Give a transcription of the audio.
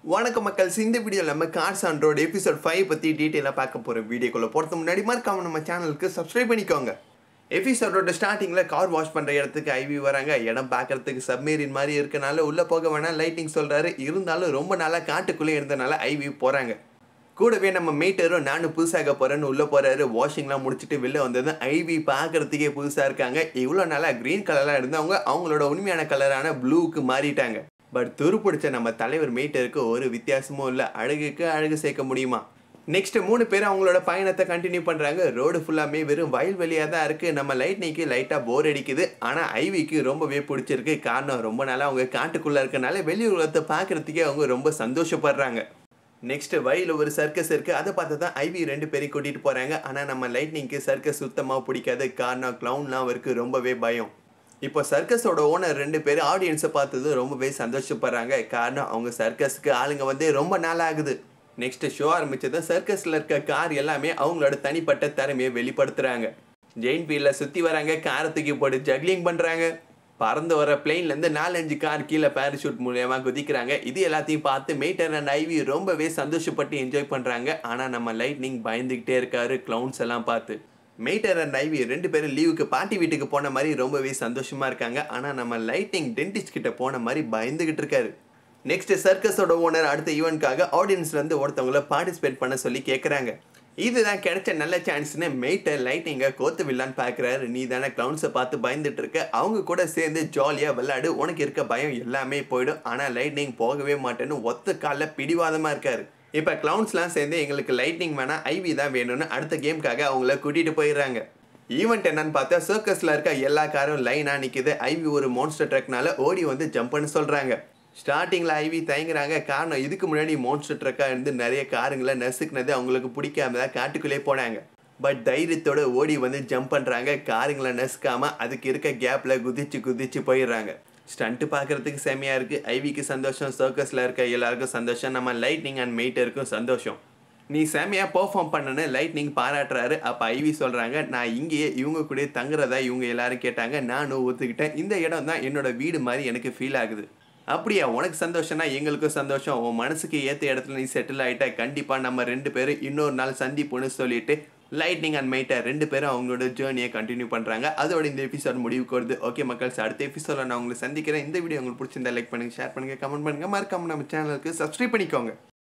வணக்கம் மக்கள் இந்த வீடியோவில் நம்ம cars on road episode five பற்றி டீட்டெயிலாக பார்க்க போகிற வீடியோக்குள்ளே போகிறது முன்னாடி மறக்காம நம்ம சேனலுக்கு சப்ஸ்கிரைப் பண்ணிக்கோங்க எபிசோடோட ஸ்டார்டிங்கில் கார் வாஷ் பண்ணுற இடத்துக்கு ஐவி வராங்க இடம் பார்க்கறதுக்கு சப்மேரின் மாதிரி இருக்கனால உள்ளே போக வேணாம் லைட்டிங் சொல்கிறாரு இருந்தாலும் ரொம்ப நாளாக காட்டுக்குள்ளே இருந்தனால ஐவி போகிறாங்க கூடவே நம்ம மீட்டரும் நானும் புதுசாக போகிறேன்னு உள்ளே போகிறாரு வாஷிங்லாம் முடிச்சுட்டு வெளில வந்தது ஐவி பார்க்கறதுக்கே புதுசாக இருக்காங்க இவ்வளோ நாளாக க்ரீன் கலராக இருந்தவங்க அவங்களோட உண்மையான கலரான ப்ளூவுக்கு மாறிட்டாங்க பட் துருப்பிடிச்ச நம்ம தலைவர் மீட்டருக்கு ஒரு வித்தியாசமும் இல்லை அழகுக்கு அழகு சேர்க்க முடியுமா நெக்ஸ்ட் மூணு பேர் அவங்களோட பயணத்தை கண்டினியூ பண்ணுறாங்க ரோடு ஃபுல்லாமே வெறும் வயல்வெளியாக தான் இருக்குது நம்ம லைட்னிக்கு லைட்டாக போர் அடிக்குது ஆனால் ஐவிக்கு ரொம்பவே பிடிச்சிருக்கு காரணம் ரொம்ப நாளாக அவங்க காட்டுக்குள்ளே இருக்கனால வெளி உலகத்தை பார்க்குறதுக்கே அவங்க ரொம்ப சந்தோஷப்படுறாங்க நெக்ஸ்ட் வயலில் ஒரு சர்க்கஸ் இருக்குது அதை பார்த்து தான் ஐவி ரெண்டு பேரையும் கூட்டிகிட்டு போகிறாங்க ஆனால் நம்ம லைட்னிங்க்கு சர்க்கஸ் சுத்தமாக பிடிக்காது காரணம் க்ளவுன்லாம் அவருக்கு ரொம்பவே பயம் இப்போ சர்க்கஸோட ஓனர் ரெண்டு பேரும் ஆடியன்ஸை பார்த்தது ரொம்பவே சந்தோஷப்படுறாங்க காரணம் அவங்க சர்க்கஸ்க்கு ஆளுங்க வந்து ரொம்ப நாள் ஆகுது நெக்ஸ்ட் ஷோ ஆரம்பிச்சதும் சர்க்கஸில் இருக்க கார் எல்லாமே அவங்களோட தனிப்பட்ட திறமையை வெளிப்படுத்துகிறாங்க ஜெயின் வீலில் சுற்றி வராங்க காரை தூக்கி போட்டு ஜக்லிங் பண்ணுறாங்க பறந்து வர பிளெயின்லேருந்து நாலஞ்சு கார் கீழே பேராஷூட் மூலியமா குதிக்கிறாங்க இது எல்லாத்தையும் பார்த்து மேட்டர் அண்ட் ஐவி ரொம்பவே சந்தோஷப்பட்டு என்ஜாய் பண்ணுறாங்க ஆனால் நம்ம லைட்னிங் பயந்துக்கிட்டே இருக்காரு க்ளவுன்ஸ் எல்லாம் பார்த்து மேட்டர் அண்ட் ஐவி ரெண்டு பேரும் லீவுக்கு பாட்டி வீட்டுக்கு போன மாதிரி ரொம்பவே சந்தோஷமா இருக்காங்க ஆனால் நம்ம லைட்டிங் டென்டிஸ்ட் கிட்ட போன மாதிரி பயந்துகிட்டு இருக்காரு நெக்ஸ்ட் சர்க்கஸோட ஓனர் அடுத்த ஈவெண்ட்காக ஆடியன்ஸ்லேருந்து ஒருத்தவங்கள பார்ட்டிசிபேட் பண்ண சொல்லி கேட்குறாங்க இதுதான் கிடைச்ச நல்ல சான்ஸ்னு மெய்ட்டர் லைட்டிங்கை கோத்து வில்லான்னு பார்க்குறாரு நீ தானே க்ளவுன்ஸை பார்த்து பயந்துட்டு இருக்க அவங்க கூட சேர்ந்து ஜாலியாக விளையாடு உனக்கு இருக்க பயம் எல்லாமே போயிடும் ஆனால் லைட்னிங் போகவே மாட்டேன்னு ஒத்த காலில் பிடிவாதமாக இருக்காரு இப்போ க்ளவுன்ஸ்லாம் சேர்ந்து எங்களுக்கு லைட்னிங் வேணாம் ஐவி தான் வேணும்னு அடுத்த கேம்க்காக அவங்கள கூட்டிகிட்டு போயிடுறாங்க ஈவெண்ட் என்னன்னு பார்த்தா சர்க்கஸில் இருக்க எல்லா காரும் லைனாக நிற்குது ஐவி ஒரு மான்ஸ்டர் ட்ரக்னால ஓடி வந்து ஜம்ப்னு சொல்கிறாங்க ஸ்டார்டிங்கில் ஐவி தயங்குறாங்க காரணம் இதுக்கு முன்னாடி மான்ஸ்டர் ட்ரக்காக இருந்து நிறைய காருங்களை நசுக்குனது அவங்களுக்கு பிடிக்காம தான் காட்டுக்குள்ளே போனாங்க பட் தைரியத்தோட ஓடி வந்து ஜம்ப் பண்ணுறாங்க காருங்களை நசுக்காமல் அதுக்கு இருக்க கேப்பில் குதிச்சு குதிச்சு போயிடுறாங்க ஸ்டண்ட்டு பார்க்குறதுக்கு செமையாக இருக்குது ஐவிக்கு சந்தோஷம் சர்க்கஸில் இருக்க எல்லாருக்கும் சந்தோஷம் நம்ம லைட்னிங் அண்ட் மெய்ட்டருக்கும் சந்தோஷம் நீ செமையாக பெர்ஃபார்ம் பண்ணனு லைட்னிங் பாராட்டுறாரு அப்போ ஐவி சொல்கிறாங்க நான் இங்கேயே இவங்க கூட தங்குறதா இவங்க எல்லாரும் கேட்டாங்க நானும் ஒத்துக்கிட்டேன் இந்த இடம் தான் என்னோட வீடு மாதிரி எனக்கு ஃபீல் ஆகுது அப்படியா உனக்கு சந்தோஷம்னா எங்களுக்கும் சந்தோஷம் உன் மனசுக்கு ஏற்ற இடத்துல நீ செட்டில் ஆகிட்ட கண்டிப்பாக நம்ம ரெண்டு பேரும் இன்னொரு நாள் சந்திப்புன்னு சொல்லிட்டு லைட்னிங் அண்ட் மைட்டர் ரெண்டு பேரும் அவங்களோட ஜேர்னியை கண்டினியூ பண்ணுறாங்க அதோட இந்த எபிசோட் முடிவுக்கு வருது ஓகே மக்கள்ஸ் அடுத்த எபிசோட நான் உங்களை சந்திக்கிறேன் இந்த வீடியோ உங்களுக்கு பிடிச்சிருந்தா லைக் பண்ணுங்கள் ஷேர் பண்ணுங்கள் கமெண்ட் பண்ணுங்கள் மறக்காம நம்ம சேனலுக்கு சப்ஸ்கிரைப் பண்ணிக்கோங்க